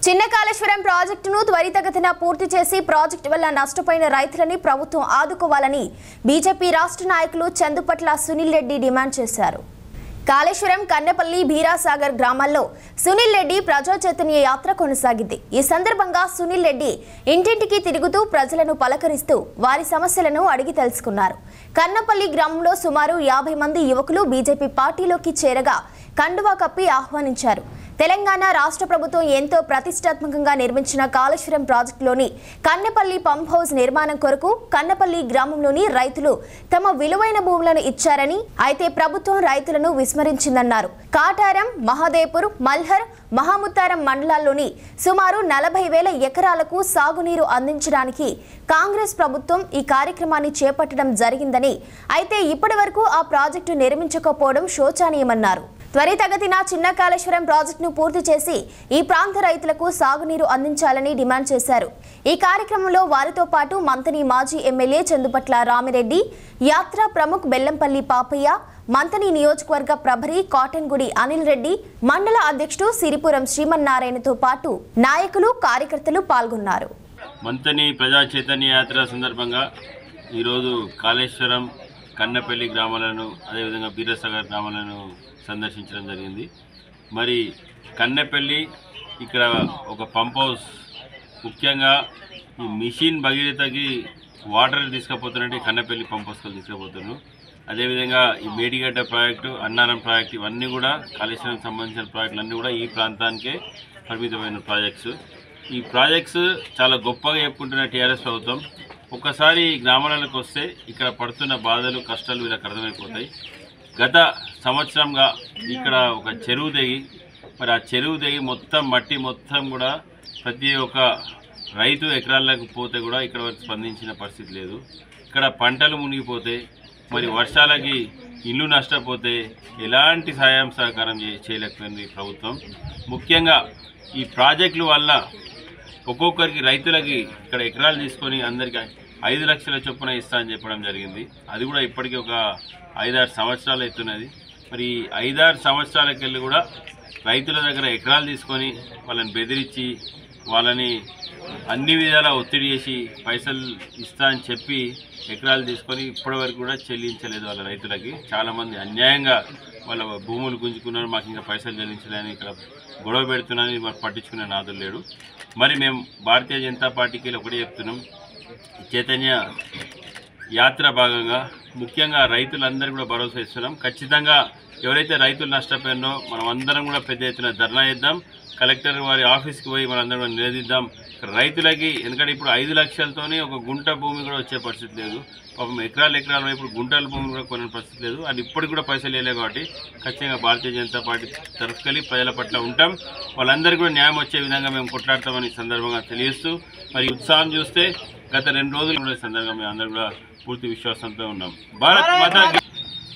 చిన్న కాళేశ్వరం ప్రాజెక్టును త్వరితగతిన పూర్తి చేసి ప్రాజెక్టు వల్ల నష్టపోయిన రైతులని ప్రభుత్వం ఆదుకోవాలని బీజేపీ రాష్ట్ర నాయకులు చందుపట్ల సునీల్ రెడ్డి డిమాండ్ చేశారు కాళేశ్వరం కన్నెపల్లి బీరాసాగర్ గ్రామాల్లో సునీల్ రెడ్డి ప్రజా చైతన్య యాత్ర కొనసాగింది ఈ సందర్భంగా సునీల్ రెడ్డి ఇంటింటికి తిరుగుతూ ప్రజలను పలకరిస్తూ వారి సమస్యలను అడిగి తెలుసుకున్నారు కన్నపల్లి గ్రామంలో సుమారు యాభై మంది యువకులు బీజేపీ పార్టీలోకి చేరగా కండువా కప్పి ఆహ్వానించారు తెలంగాణ రాష్ట్ర ప్రభుత్వం ఎంతో ప్రతిష్టాత్మకంగా నిర్మించిన కాళేశ్వరం ప్రాజెక్టులోని కన్నెపల్లి పంప్ హౌస్ నిర్మాణం కొరకు కన్నపల్లి గ్రామంలోని రైతులు తమ విలువైన భూములను ఇచ్చారని అయితే ప్రభుత్వం రైతులను విస్మరించిందన్నారు కాటారం మహాదేపూర్ మల్హర్ మహాముత్తారం మండలాల్లోని సుమారు నలభై వేల ఎకరాలకు సాగునీరు అందించడానికి కాంగ్రెస్ ప్రభుత్వం ఈ కార్యక్రమాన్ని చేపట్టడం జరిగిందని అయితే ఇప్పటి వరకు ఆ ప్రాజెక్టు నిర్మించకపోవడం శోచనీయమన్నారు త్వరితగతిన చిన్న కాళేశ్వరం ప్రాజెక్టును పూర్తి చేసి ఈ ప్రాంత రైతులకు సాగునీరు అందించాలని డిమాండ్ చేశారు ఈ కార్యక్రమంలో వారితో పాటు మంతని మాజీ ఎమ్మెల్యే చందుపట్ల రామిరెడ్డి యాత్ర ప్రముఖ్ బెల్లంపల్లి పాపయ్య మంతని నియోజకవర్గ ప్రభరి కాటన్గుడి అనిల్ రెడ్డి మండల అధ్యక్షుడు సిరిపురం శ్రీమన్నారాయణతో పాటు నాయకులు కార్యకర్తలు పాల్గొన్నారు మంతని ప్రజా చైతన్య యాత్ర సందర్భంగా ఈరోజు కాళేశ్వరం కన్నపల్లి గ్రామాలను అదేవిధంగా బీరసాగర్ గ్రామాలను సందర్శించడం జరిగింది మరి కన్నెపల్లి ఇక్కడ ఒక పంప్ హౌస్ ముఖ్యంగా ఈ మిషన్ భగీరథకి వాటర్ తీసుకుపోతున్నట్టు కన్నెపల్లి పంప్ హౌస్కి తీసుకుపోతున్నారు అదేవిధంగా ఈ మేడిగడ్డ ప్రాజెక్టు అన్నారం ప్రాజెక్టు ఇవన్నీ కూడా కాళేశ్వరం సంబంధించిన ప్రాజెక్టులు అన్నీ కూడా ఈ ప్రాంతానికే పరిమితమైన ప్రాజెక్ట్స్ ఈ ప్రాజెక్ట్స్ చాలా గొప్పగా చెప్పుకుంటున్న టీఆర్ఎస్ ప్రభుత్వం ఒక్కసారి ఈ గ్రామాలకు వస్తే ఇక్కడ పడుతున్న బాధలు కష్టాలు వీళ్ళకి అర్థమైపోతాయి గత సంవత్సరంగా ఇక్కడ ఒక చెరువు తెగి మరి ఆ చెరువు తెగి మొత్తం మట్టి మొత్తం కూడా ప్రతి ఒక్క రైతు ఎకరాలకు పోతే కూడా ఇక్కడ వరకు స్పందించిన పరిస్థితి లేదు ఇక్కడ పంటలు మునిగిపోతే మరి వర్షాలకి ఇల్లు నష్టపోతే ఎలాంటి సహాయం సహకారం చే- చేయలేకపోయింది ఈ ప్రభుత్వం ముఖ్యంగా ఈ ప్రాజెక్టుల వల్ల ఒక్కొక్కరికి రైతులకి ఇక్కడ ఎకరాలు తీసుకొని అందరికి ఐదు లక్షల చొప్పున ఇస్తా అని చెప్పడం జరిగింది అది కూడా ఇప్పటికీ ఒక ఐదారు సంవత్సరాలు అవుతున్నది మరి ఈ ఐదారు సంవత్సరాలకి వెళ్ళి కూడా రైతుల దగ్గర ఎకరాలు తీసుకొని వాళ్ళని బెదిరించి వాళ్ళని అన్ని విధాలా ఒత్తిడి చేసి పైసలు ఇస్తా అని చెప్పి ఎకరాలు తీసుకొని ఇప్పటివరకు కూడా చెల్లించలేదు వాళ్ళ రైతులకి చాలామంది అన్యాయంగా వాళ్ళ భూములు గుంజుకున్నారు మాకు ఇంకా పైసలు చెల్లించలేని ఇక్కడ గొడవ పెడుతున్నారని మరి పట్టించుకునే నాదులు లేడు మరి మేము భారతీయ జనతా పార్టీకి వెళ్ళి ఒకటే చెప్తున్నాం చైతన్య యాత్ర భాగంగా ముఖ్యంగా రైతులందరూ కూడా భరోసా ఇస్తున్నాం ఖచ్చితంగా ఎవరైతే రైతులు నష్టపోయినో మనం అందరం కూడా పెద్ద ఎత్తున ధర్నా చేద్దాం కలెక్టర్ వారి ఆఫీస్కి పోయి మనందరం కూడా నిలదీద్దాం రైతులకి ఎందుకంటే ఇప్పుడు ఐదు లక్షలతోనే ఒక గుంట భూమి కూడా వచ్చే పరిస్థితి లేదు పాపం ఎకరాలు ఎకరాల ఇప్పుడు గుంటల భూమి కూడా కొనే పరిస్థితి లేదు అది ఇప్పటికి కూడా పైసలు వేయలేదు కాబట్టి ఖచ్చితంగా భారతీయ జనతా పార్టీ తరఫుకెళ్ళి ప్రజల పట్ల ఉంటాం వాళ్ళందరికీ కూడా న్యాయం వచ్చే విధంగా మేము కొట్లాడతామని ఈ సందర్భంగా తెలియజేస్తూ మరి ఉత్సాహం చూస్తే గత రెండు రోజులు కూడా ఈ సందర్భంగా మేము అందరూ కూడా పూర్తి విశ్వాసంతో ఉన్నాం భారత్ మాతా కీ